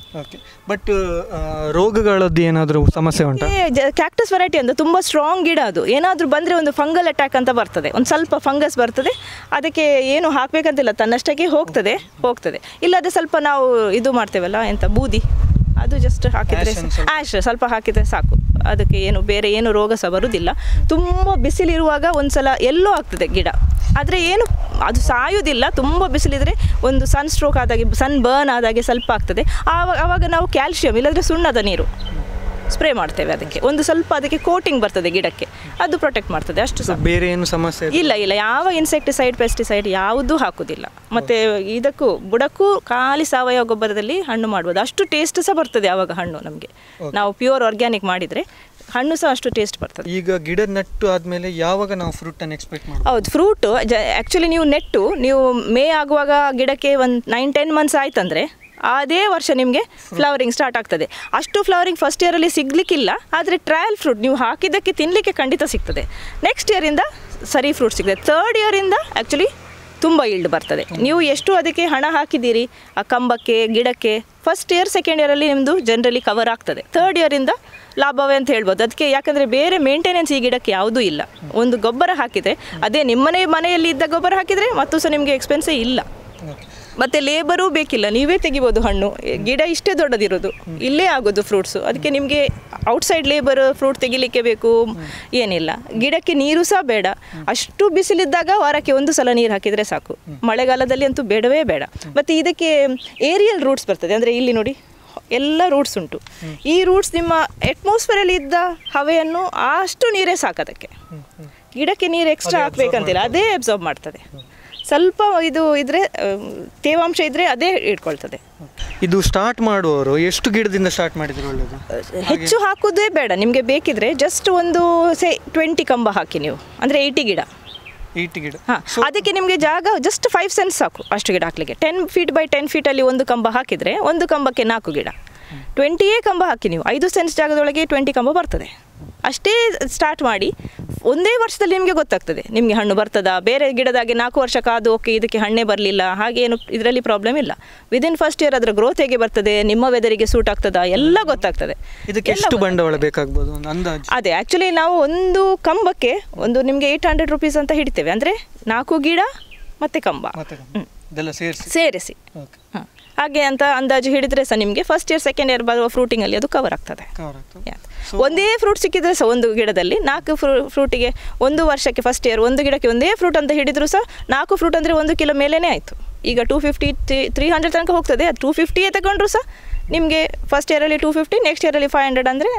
Speaker 2: ಓಕೆ ಬಟ್ ರೋಗಗಳದ್ದು ಏನಾದರೂ ಸಮಸ್ಯೆ ಉಂಟಾ
Speaker 1: ಕ್ಯಾಕ್ಟಸ್ ವೆರೈಟಿ ಅಂದ್ರೆ ತುಂಬ ಸ್ಟ್ರಾಂಗ್ ಗಿಡ ಅದು ಏನಾದರೂ ಬಂದರೆ ಒಂದು ಫಂಗಲ್ ಅಟ್ಯಾಕ್ ಅಂತ ಬರ್ತದೆ ಒಂದು ಸ್ವಲ್ಪ ಫಂಗಸ್ ಬರ್ತದೆ ಅದಕ್ಕೆ ಏನು ಹಾಕಬೇಕಂತಿಲ್ಲ ತನ್ನಷ್ಟಕ್ಕೆ ಹೋಗ್ತದೆ ಹೋಗ್ತದೆ ಇಲ್ಲದೆ ಸ್ವಲ್ಪ ನಾವು ಇದು ಮಾಡ್ತೇವಲ್ಲ ಎಂತ ಬೂದಿ ಅದು ಜಸ್ಟ್ ಹಾಕಿದರೆ
Speaker 2: Ash ಒಂದು ಸ್ವಲ್ಪ.
Speaker 1: ಆ್ಯಶ್ ಸ್ವಲ್ಪ ಹಾಕಿದರೆ ಸಾಕು ಅದಕ್ಕೆ ಏನು ಬೇರೆ ಏನು ರೋಗ ಸಹ ಬರುವುದಿಲ್ಲ ತುಂಬ ಬಿಸಿಲಿರುವಾಗ ಒಂದ್ಸಲ ಎಲ್ಲೋ ಆಗ್ತದೆ ಗಿಡ ಆದರೆ ಏನು ಅದು ಸಾಯುವುದಿಲ್ಲ ತುಂಬ ಬಿಸಿಲಿದ್ರೆ ಒಂದು ಸನ್ ಸ್ಟ್ರೋಕ್ ಆದಾಗೆ ಸನ್ ಬರ್ನ್ ಆದಾಗೆ ಸ್ವಲ್ಪ ಆಗ್ತದೆ ಆವಾಗ ಆವಾಗ ನಾವು ಕ್ಯಾಲ್ಶಿಯಂ ಇಲ್ಲದ್ರೆ ಸುಣ್ಣದ ನೀರು ಸ್ಪ್ರೇ ಮಾಡ್ತೇವೆ ಅದಕ್ಕೆ ಒಂದು ಸ್ವಲ್ಪ ಅದಕ್ಕೆ ಕೋಟಿಂಗ್ ಬರ್ತದೆ ಗಿಡಕ್ಕೆ ಅದು ಪ್ರೊಟೆಕ್ಟ್ ಮಾಡ್ತದೆ ಅಷ್ಟು
Speaker 2: ಸೊ
Speaker 1: ಸಾಕು
Speaker 2: ಬೇರೆ ಏನು ಸಮಸ್ಯೆ ಇಲ್ಲ?
Speaker 1: ಇಲ್ಲ ಇಲ್ಲ ಯಾವ ಇನ್ಸೆಕ್ಟಿಸೈಡ್ ಪೆಸ್ಟಿಸೈಡ್ ಯಾವುದೂ ಹಾಕುದಿಲ್ಲ ಮತ್ತೆ ಇದಕ್ಕೂ ಬುಡಕ್ಕೂ ಖಾಲಿ ಸಾವಯವ ಗೊಬ್ಬರದಲ್ಲಿ ಹಣ್ಣು ಮಾಡ್ಬೋದು ಅಷ್ಟು ಟೇಸ್ಟ್ ಸಹ ಬರ್ತದೆ ಆವಾಗ ಹಣ್ಣು ನಮಗೆ ನಾವು ಪ್ಯೂರ್ ಆರ್ಗ್ಯಾನಿಕ್ ಮಾಡಿದರೆ ಹಣ್ಣು ಸಹ ಅಷ್ಟು ಟೇಸ್ಟ್ ಬರ್ತದೆ
Speaker 2: ಈಗ ಗಿಡ ನಟ್ಟು ಆದಮೇಲೆ ಯಾವಾಗ ನಾವು ಫ್ರೂಟನ್ನು ಎಕ್ಸ್ಪೆಕ್ಟ್ ಮಾಡ್ಬೋದು
Speaker 1: ಹೌದು ಫ್ರೂಟು ಜ ಆ್ಯಕ್ಚುಲಿ ನೀವು ನೆಟ್ಟು ನೀವು ಮೇ ಆಗುವಾಗ ಗಿಡಕ್ಕೆ ಒಂದು ನೈನ್ ಟೆನ್ ಮಂತ್ಸ್ ಆಯ್ತಂದರೆ ಅದೇ ವರ್ಷ ನಿಮಗೆ ಫ್ಲವರಿಂಗ್ ಸ್ಟಾರ್ಟ್ ಆಗ್ತದೆ ಅಷ್ಟು ಫ್ಲವರಿಂಗ್ ಫಸ್ಟ್ ಇಯರಲ್ಲಿ ಸಿಗ್ಲಿಕ್ಕಿಲ್ಲ ಆದರೆ ಟ್ರಯಲ್ ಫ್ರೂಟ್ ನೀವು ಹಾಕಿದ್ದಕ್ಕೆ ತಿನ್ನಲಿಕ್ಕೆ ಖಂಡಿತ ಸಿಗ್ತದೆ ನೆಕ್ಸ್ಟ್ ಇಯರಿಂದ ಸರಿ ಫ್ರೂಟ್ ಸಿಗ್ತದೆ ಥರ್ಡ್ ಇಯರಿಂದ ಆ್ಯಕ್ಚುಲಿ ತುಂಬ ಈಲ್ಡ್ ಬರ್ತದೆ ನೀವು ಎಷ್ಟು ಅದಕ್ಕೆ ಹಣ ಹಾಕಿದ್ದೀರಿ ಆ ಕಂಬಕ್ಕೆ ಗಿಡಕ್ಕೆ ಫಸ್ಟ್ ಇಯರ್ ಸೆಕೆಂಡ್ ಇಯರಲ್ಲಿ ನಿಮ್ಮದು ಜನರಲಿ ಕವರ್ ಆಗ್ತದೆ ಥರ್ಡ್ ಇಯರಿಂದ ಲಾಭವೇ ಅಂತ ಹೇಳ್ಬೋದು ಅದಕ್ಕೆ ಯಾಕಂದರೆ ಬೇರೆ ಮೇಂಟೆನೆನ್ಸ್ ಈ ಗಿಡಕ್ಕೆ ಯಾವುದೂ ಇಲ್ಲ ಒಂದು ಗೊಬ್ಬರ ಹಾಕಿದರೆ ಅದೇ ನಿಮ್ಮನೆ ಮನೆಯಲ್ಲಿ ಇದ್ದ ಗೊಬ್ಬರ ಹಾಕಿದರೆ ಮತ್ತು ಸಹ ನಿಮಗೆ ಎಕ್ಸ್ಪೆನ್ಸೇ ಇಲ್ಲ
Speaker 2: ಓಕೆ
Speaker 1: ಮತ್ತು ಲೇಬರೂ ಬೇಕಿಲ್ಲ ನೀವೇ ತೆಗಿಬೋದು ಹಣ್ಣು ಗಿಡ ಇಷ್ಟೇ ದೊಡ್ಡದಿರೋದು ಇಲ್ಲೇ ಆಗೋದು ಫ್ರೂಟ್ಸು ಅದಕ್ಕೆ ನಿಮಗೆ ಔಟ್ಸೈಡ್ ಲೇಬರ್ ಫ್ರೂಟ್ ತೆಗಿಲಿಕ್ಕೆ ಬೇಕು ಏನಿಲ್ಲ ಗಿಡಕ್ಕೆ ನೀರು ಸಹ ಬೇಡ ಅಷ್ಟು ಬಿಸಿಲಿದ್ದಾಗ ವಾರಕ್ಕೆ ಒಂದು ಸಲ ನೀರು ಹಾಕಿದರೆ ಸಾಕು ಮಳೆಗಾಲದಲ್ಲಿ ಅಂತೂ ಬೇಡವೇ ಬೇಡ ಮತ್ತು ಇದಕ್ಕೆ ಏರಿಯಲ್ ರೂಟ್ಸ್ ಬರ್ತದೆ ಅಂದರೆ ಇಲ್ಲಿ ನೋಡಿ ಎಲ್ಲ ರೂಟ್ಸ್ ಉಂಟು ಈ ರೂಟ್ಸ್ ನಿಮ್ಮ ಅಟ್ಮಾಸ್ಫಿಯರಲ್ಲಿ ಇದ್ದ ಹವೆಯನ್ನು ಅಷ್ಟು ನೀರೇ ಸಾಕು ಅದಕ್ಕೆ ಗಿಡಕ್ಕೆ ನೀರು ಎಕ್ಸ್ಟ್ರಾ ಹಾಕ್ಬೇಕಂತಿಲ್ಲ ಅದೇ ಅಬ್ಸಾರ್ಬ್ ಮಾಡ್ತದೆ ಸ್ವಲ್ಪ ಇದು ಇದ್ರೆ ಆ, ತೇವಾಂಶ ಇದ್ರೆ ಅದೇ ಇಟ್ಕೊಳ್ತದೆ
Speaker 2: ಇದು ಸ್ಟಾರ್ಟ್ ಮಾಡುವವರು ಎಷ್ಟು ಗಿಡದಿಂದ ಸ್ಟಾರ್ಟ್ ಮಾಡಿದ್ರು ಒಳ್ಳೇದು
Speaker 1: ಹೆಚ್ಚು ಹಾಕೋದೇ ಬೇಡ ನಿಮಗೆ ಬೇಕಿದ್ರೆ ಜಸ್ಟ್ ಒಂದು ಸೇ ಟ್ವೆಂಟಿ ಕಂಬ ಹಾಕಿ ನೀವು ಅಂದರೆ ಏಯ್ಟಿ ಗಿಡ
Speaker 2: ಏಯ್ಟಿ ಗಿಡ
Speaker 1: ಹಾಂ ಅದಕ್ಕೆ ನಿಮಗೆ ಜಾಗ ಜಸ್ಟ್ ಫೈವ್ ಸೆನ್ಸ್ ಸಾಕು ಅಷ್ಟು ಗಿಡ ಹಾಕಲಿಕ್ಕೆ ಟೆನ್ ಫೀಟ್ ಬೈ ಟೆನ್ ಫೀಟಲ್ಲಿ ಒಂದು ಕಂಬ ಹಾಕಿದರೆ ಒಂದು ಕಂಬಕ್ಕೆ ನಾಲ್ಕು ಗಿಡ ಟ್ವೆಂಟಿಯೇ ಕಂಬ ಹಾಕಿ ನೀವು ಐದು ಸೆನ್ಸ್ ಜಾಗದೊಳಗೆ ಟ್ವೆಂಟಿ ಕಂಬ ಬರ್ತದೆ ಅಷ್ಟೇ ಸ್ಟಾರ್ಟ್ ಮಾಡಿ ಒಂದೇ ವರ್ಷದಲ್ಲಿ ನಿಮಗೆ ಗೊತ್ತಾಗ್ತದೆ ನಿಮಗೆ ಹಣ್ಣು ಬರ್ತದಾ ಬೇರೆ ಗಿಡದಾಗೆ ನಾಲ್ಕು ವರ್ಷ ಕಾದು ಓಕೆ ಇದಕ್ಕೆ ಹಣ್ಣೇ ಬರಲಿಲ್ಲ ಹಾಗೇನು ಇದರಲ್ಲಿ ಪ್ರಾಬ್ಲಮ್ ಇಲ್ಲ ವಿದಿನ್ ಫಸ್ಟ್ ಇಯರ್ ಅದರ ಗ್ರೋತ್ ಹೇಗೆ ಬರ್ತದೆ ನಿಮ್ಮ ವೆದರಿಗೆ ಸೂಟ್ ಆಗ್ತದಾ ಎಲ್ಲ ಗೊತ್ತಾಗ್ತದೆ
Speaker 2: ಇದಕ್ಕೆ
Speaker 1: ಎಲ್ಲ
Speaker 2: ಎಷ್ಟು ಬಂಡವಾಳ ಬೇಕಾಗ್ಬೋದು ಒಂದು ಅಂದಾಜು
Speaker 1: ಅದೇ ಆ್ಯಕ್ಚುಲಿ ನಾವು ಒಂದು ಕಂಬಕ್ಕೆ ಒಂದು ನಿಮಗೆ ಏಯ್ಟ್ ಹಂಡ್ರೆಡ್ ರುಪೀಸ್ ಅಂತ ಹಿಡಿತೇವೆ ಅಂದರೆ ನಾಲ್ಕು ಗಿಡ ಮತ್ತು ಕಂಬ
Speaker 2: ಮತ್ತೆ ಇದೆಲ್ಲ ಸೇರಿಸಿ
Speaker 1: ಸೇರಿಸಿ
Speaker 2: ಓಕೆ
Speaker 1: ಹಾಂ ಹಾಗೆ ಅಂತ ಅಂದಾಜು ಹಿಡಿದ್ರೆ ಸಹ ನಿಮಗೆ ಫಸ್ಟ್ ಇಯರ್ ಸೆಕೆಂಡ್ ಇಯರ್ ಬರುವ ಫ್ರೂಟಿಂಗಲ್ಲಿ ಅದು ಕವರ್ ಆಗ್ತದೆ
Speaker 2: ಕವರ್ ಆಗ್ತದೆ
Speaker 1: Yeah. ಒಂದೇ ಫ್ರೂಟ್ ಸಿಕ್ಕಿದ್ರೆ ಸಹ ಒಂದು ಗಿಡದಲ್ಲಿ ನಾಲ್ಕು ಫ್ರೂ ಫ್ರೂಟಿಗೆ ಒಂದು ವರ್ಷಕ್ಕೆ ಫಸ್ಟ್ ಇಯರ್ ಒಂದು ಗಿಡಕ್ಕೆ ಒಂದೇ ಫ್ರೂಟ್ ಅಂತ ಹಿಡಿದ್ರು ಸಹ ನಾಲ್ಕು ಫ್ರೂಟ್ ಅಂದರೆ ಒಂದು ಕಿಲೋ ಮೇಲೇ ಆಯಿತು ಈಗ ಟೂ ಫಿಫ್ಟಿ ತ್ರೀ ಹಂಡ್ರೆಡ್ ತನಕ ಹೋಗ್ತದೆ ಅದು ಟೂ ಫಿಫ್ಟಿಯೇ ತಗೊಂಡ್ರು ಸಹ ನಿಮಗೆ ಫಸ್ಟ್ ಇಯರಲ್ಲಿ ಟೂ ಫಿಫ್ಟಿ ನೆಕ್ಸ್ಟ್ ಇಯರಲ್ಲಿ ಫೈವ್ ಹಂಡ್ರೆಡ್ ಅಂದರೆ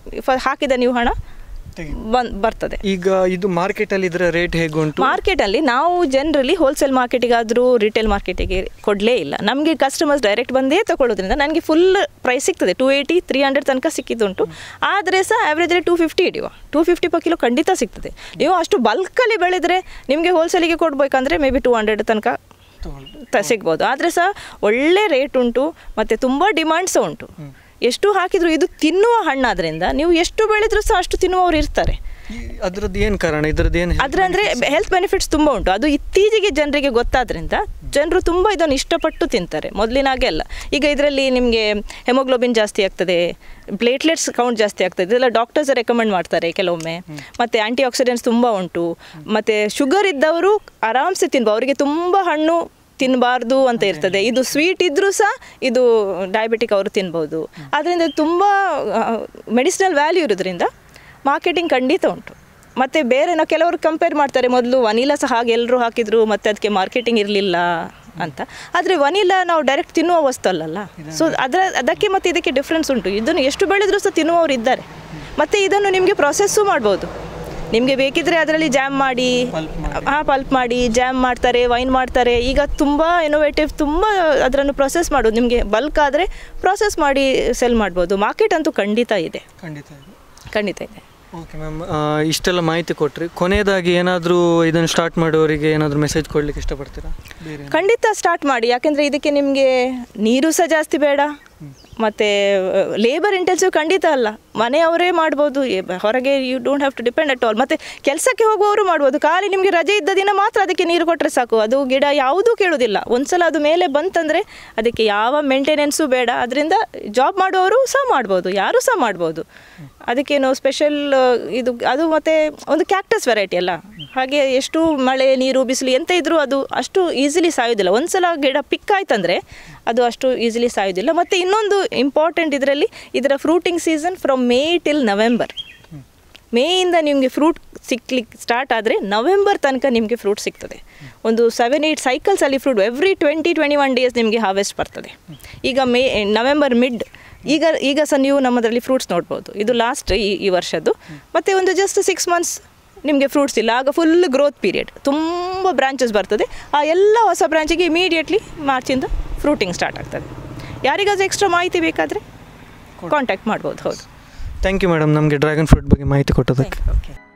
Speaker 1: ಫ ಹಾಕಿದ ನೀವು ಹಣ
Speaker 2: ತೆಗಿ.
Speaker 1: ಬಂದ್ ಬರ್ತದೆ
Speaker 2: ಈಗ ಇದು ಮಾರ್ಕೆಟಲ್ಲಿ ಇದರ ರೇಟ್ ಹೇಗೆ ಉಂಟು
Speaker 1: ಮಾರ್ಕೆಟಲ್ಲಿ ನಾವು ಜನರಲಿ ಹೋಲ್ಸೇಲ್ ಮಾರ್ಕೆಟಿಗಾದರೂ ರಿಟೇಲ್ ಮಾರ್ಕೆಟಿಗೆ ಕೊಡಲೇ ಇಲ್ಲ ನಮಗೆ ಕಸ್ಟಮರ್ಸ್ ಡೈರೆಕ್ಟ್ ಬಂದೇ ತಗೊಳ್ಳೋದ್ರಿಂದ ನನಗೆ ಫುಲ್ ಪ್ರೈಸ್ ಸಿಗ್ತದೆ ಟೂ ಏಯ್ಟಿ ತ್ರೀ ಹಂಡ್ರೆಡ್ ತನಕ ಸಿಕ್ಕಿದ್ದುಂಟು ಆದರೆ ಸಹ ಆ್ಯಾವ್ರೇಜ್ ರೇಟ್ ಟೂ ಫಿಫ್ಟಿ ಹಿಡಿಯುವ ಟೂ ಫಿಫ್ಟಿ ಪರ್ ಕಿಲೋ ಖಂಡಿತ ಸಿಗ್ತದೆ ನೀವು ಅಷ್ಟು ಬಲ್ಕಲ್ಲಿ ಬೆಳೆದರೆ ನಿಮಗೆ ಹೋಲ್ಸೇಲಿಗೆ ಕೊಡಬೇಕಂದ್ರೆ ಮೇ ಬಿ ಟೂ ಹಂಡ್ರೆಡ್ ತನಕ
Speaker 2: ತಗೊಳ್ಳಿ.
Speaker 1: ತ ಸಿಗ್ಬೋದು ಆದರೆ ಸಹ ಒಳ್ಳೆ ರೇಟ್ ಉಂಟು ಮತ್ತು ತುಂಬ ಡಿಮಾಂಡ್ ಸಹ ಉಂಟು ಎಷ್ಟು ಹಾಕಿದ್ರು ಇದು ತಿನ್ನುವ ಹಣ್ಣಾದ್ರಿಂದ ನೀವು ಎಷ್ಟು ಬೆಳೆದ್ರೂ ಸಹ ಅಷ್ಟು ತಿನ್ನುವವರು ಇರ್ತಾರೆ
Speaker 2: ಈ- ಅದ್ರದ್ದು ಏನು ಕಾರಣ ಇದ್ರದ್ದು ಏನು
Speaker 1: ಅದ್ರ ಅಂದರೆ ಹೆಲ್ತ್ ಬೆನಿಫಿಟ್ಸ್ ತುಂಬ ಉಂಟು ಅದು ಇತ್ತೀಚೆಗೆ ಜನರಿಗೆ ಗೊತ್ತಾದ್ರಿಂದ ಜನರು ತುಂಬ ಇದನ್ನು ಇಷ್ಟಪಟ್ಟು ತಿಂತಾರೆ ಮೊದಲಿನ ಹಾಗೆ ಅಲ್ಲ ಈಗ ಇದರಲ್ಲಿ ನಿಮಗೆ ಹೆಮೋಗ್ಲೋಬಿನ್ ಜಾಸ್ತಿ ಆಗ್ತದೆ ಪ್ಲೇಟ್ಲೆಟ್ಸ್ ಕೌಂಟ್ ಜಾಸ್ತಿ ಆಗ್ತದೆ ಇದೆಲ್ಲ ಡಾಕ್ಟರ್ಸ್ ರೆಕಮೆಂಡ್ ಮಾಡ್ತಾರೆ ಕೆಲವೊಮ್ಮೆ ಮತ್ತು ಆ್ಯಂಟಿ ಆಕ್ಸಿಡೆಂಟ್ಸ್ ತುಂಬ ಉಂಟು ಮತ್ತು ಶುಗರ್ ಇದ್ದವರು ಆರಾಮ್ಸೆ ತಿನ್ಬೋದು ಅವರಿಗೆ ತುಂಬ ಹಣ್ಣು ತಿನ್ನಬಾರ್ದು ಅಂತ ಇರ್ತದೆ ಇದು ಸ್ವೀಟ್ ಇದ್ದರೂ ಸಹ ಇದು ಡಯಾಬಿಟಿಕ್ ಅವರು ತಿನ್ಬೋದು ಅದರಿಂದ ತುಂಬ ಮೆಡಿಸಿನಲ್ ವ್ಯಾಲ್ಯೂ ಇರೋದ್ರಿಂದ ಮಾರ್ಕೆಟಿಂಗ್ ಖಂಡಿತ ಉಂಟು ಮತ್ತು ಬೇರೆ ನಾವು ಕೆಲವರು ಕಂಪೇರ್ ಮಾಡ್ತಾರೆ ಮೊದಲು ವನಿಲಾ ಸಹ ಹಾಗೆ ಎಲ್ಲರೂ ಹಾಕಿದ್ರು ಮತ್ತು ಅದಕ್ಕೆ ಮಾರ್ಕೆಟಿಂಗ್ ಇರಲಿಲ್ಲ ಅಂತ ಆದರೆ ವನಿಲಾ ನಾವು ಡೈರೆಕ್ಟ್ ತಿನ್ನುವ ವಸ್ತು ಅಲ್ಲಲ್ಲ ಸೊ ಅದರ ಅದಕ್ಕೆ ಮತ್ತು ಇದಕ್ಕೆ ಡಿಫ್ರೆನ್ಸ್ ಉಂಟು ಇದನ್ನು ಎಷ್ಟು ಬೆಳೆದರೂ ಸಹ ತಿನ್ನುವವರು ಇದ್ದಾರೆ ಮತ್ತು ಇದನ್ನು ನಿಮಗೆ ಪ್ರೊಸೆಸ್ಸು ಮಾಡ್ಬೋದು ನಿಮಗೆ ಬೇಕಿದ್ರೆ ಅದರಲ್ಲಿ ಜಾಮ್ ಮಾಡಿ ಹಾಂ ಪಲ್ಪ್ ಮಾಡಿ ಜಾಮ್ ಮಾಡ್ತಾರೆ ವೈನ್ ಮಾಡ್ತಾರೆ ಈಗ ತುಂಬ ಇನೋವೇಟಿವ್ ತುಂಬ ಅದನ್ನು ಪ್ರೊಸೆಸ್ ಮಾಡೋದು ನಿಮಗೆ ಬಲ್ಕ್ ಆದರೆ ಪ್ರೊಸೆಸ್ ಮಾಡಿ ಸೆಲ್ ಮಾಡ್ಬೋದು ಮಾರ್ಕೆಟ್ ಅಂತೂ ಖಂಡಿತ ಇದೆ
Speaker 2: ಖಂಡಿತ ಇದೆ
Speaker 1: ಖಂಡಿತ ಇದೆ
Speaker 2: ಓಕೆ ಮ್ಯಾಮ್ ಇಷ್ಟೆಲ್ಲ ಮಾಹಿತಿ ಕೊಟ್ರಿ ಕೊನೆಯದಾಗಿ ಏನಾದರೂ ಇದನ್ನು ಸ್ಟಾರ್ಟ್ ಮಾಡೋರಿಗೆ ಏನಾದರೂ ಮೆಸೇಜ್ ಕೊಡ್ಲಿಕ್ಕೆ ಇಷ್ಟಪಡ್ತೀರಾ ಬೇರೆ
Speaker 1: ಖಂಡಿತ ಸ್ಟಾರ್ಟ್ ಮಾಡಿ ಯಾಕೆಂದರೆ ಇದಕ್ಕೆ ನಿಮಗೆ ನೀರು ಸಹ ಜಾಸ್ತಿ ಬೇಡ ಮತ್ತು ಲೇಬರ್ ಇಂಟೆನ್ಸಿವ್ ಖಂಡಿತ ಅಲ್ಲ ಮನೆಯವರೇ ಮಾಡ್ಬೋದು ಎ- ಹೊರಗೆ you don't have to depend at all ಮತ್ತು ಕೆಲಸಕ್ಕೆ ಹೋಗುವವರು ಮಾಡ್ಬೋದು ಖಾಲಿ ನಿಮಗೆ ರಜೆ ಇದ್ದ ದಿನ ಮಾತ್ರ ಅದಕ್ಕೆ ನೀರು ಕೊಟ್ಟರೆ ಸಾಕು ಅದು ಗಿಡ ಯಾವುದೂ ಕೇಳೋದಿಲ್ಲ ಒಂದ್ಸಲ ಅದು ಮೇಲೆ ಬಂತಂದರೆ ಅದಕ್ಕೆ ಯಾವ ಮೇಂಟೆನೆನ್ಸು ಬೇಡ ಅದರಿಂದ ಜಾಬ್ ಮಾಡುವವರು ಸಹ ಮಾಡ್ಬೋದು ಯಾರೂ ಸಹ ಮಾಡ್ಬೋದು ಅದಕ್ಕೇನು ಸ್ಪೆಷಲ್ ಇದು ಅದು ಮತ್ತು ಒಂದು ಕ್ಯಾಕ್ಟಸ್ ವೆರೈಟಿ ಅಲ್ಲ ಹಾಗೆ ಎಷ್ಟು ಮಳೆ ನೀರು ಬಿಸಿಲು ಎಂತ ಇದ್ರೂ ಅದು ಅಷ್ಟು ಈಸಿಲಿ ಸಾಯೋದಿಲ್ಲ ಒಂದ್ಸಲ ಗಿಡ ಪಿಕ್ ಆಯ್ತಂದರೆ ಅದು ಅಷ್ಟು ಈಸಿಲಿ ಸಾಯೋದಿಲ್ಲ ಮತ್ತು ಇನ್ನೊಂದು ಇಂಪಾರ್ಟೆಂಟ್ ಇದರಲ್ಲಿ ಇದರ fruiting season from May till November ಮೇಯಿಂದ ನಿಮಗೆ ಫ್ರೂಟ್ ಸಿಕ್ಲಿಕ್ಕೆ ಸ್ಟಾರ್ಟ್ ಆದರೆ ನವೆಂಬರ್ ತನಕ ನಿಮಗೆ ಫ್ರೂಟ್ ಸಿಗ್ತದೆ ಒಂದು ಸೆವೆನ್ ಏಯ್ಟ್ ಸೈಕಲ್ಸಲ್ಲಿ fruit every twenty twenty one days ನಿಮಗೆ ಹಾರ್ವೆಸ್ಟ್ ಬರ್ತದೆ ಈಗ ಮೇ ನವೆಂಬರ್ ಮಿಡ್ ಈಗ ಈಗ ಸಹ ನೀವು ನಮ್ಮದರಲ್ಲಿ ಫ್ರೂಟ್ಸ್ ನೋಡ್ಬೋದು ಇದು ಲಾಸ್ಟ್ ಈ ಈ ವರ್ಷದ್ದು ಮತ್ತು ಒಂದು ಜಸ್ಟ್ ಸಿಕ್ಸ್ ಮಂತ್ಸ್ ನಿಮಗೆ ಫ್ರೂಟ್ಸ್ ಇಲ್ಲ ಆಗ ಫುಲ್ ಗ್ರೋತ್ ಪೀರಿಯಡ್ ತುಂಬ ಬ್ರಾಂಚಸ್ ಬರ್ತದೆ ಆ ಎಲ್ಲ ಹೊಸ ಬ್ರಾಂಚಿಗೆ ಇಮಿಡಿಯೇಟ್ಲಿ ಮಾರ್ಚಿಂದ ಫ್ರೂಟಿಂಗ್ ಸ್ಟಾರ್ಟ್ ಆಗ್ತದೆ ಯಾರಿಗಾದ್ರೂ ಎಕ್ಸ್ಟ್ರಾ ಮಾಹಿತಿ ಬೇಕಾದರೆ ಕಾಂಟ್ಯಾಕ್ಟ್ ಮಾಡ್ಬೋದು ಹೌದು
Speaker 2: ಥ್ಯಾಂಕ್ ಯು ಮೇಡಮ್ ನಮಗೆ ಡ್ರ್ಯಾಗನ್ ಫ್ರೂಟ್ ಬಗ್ಗೆ ಮಾಹಿತಿ ಕೊಟ್ಟದಕ್ಕೆ
Speaker 1: ಓಕೆ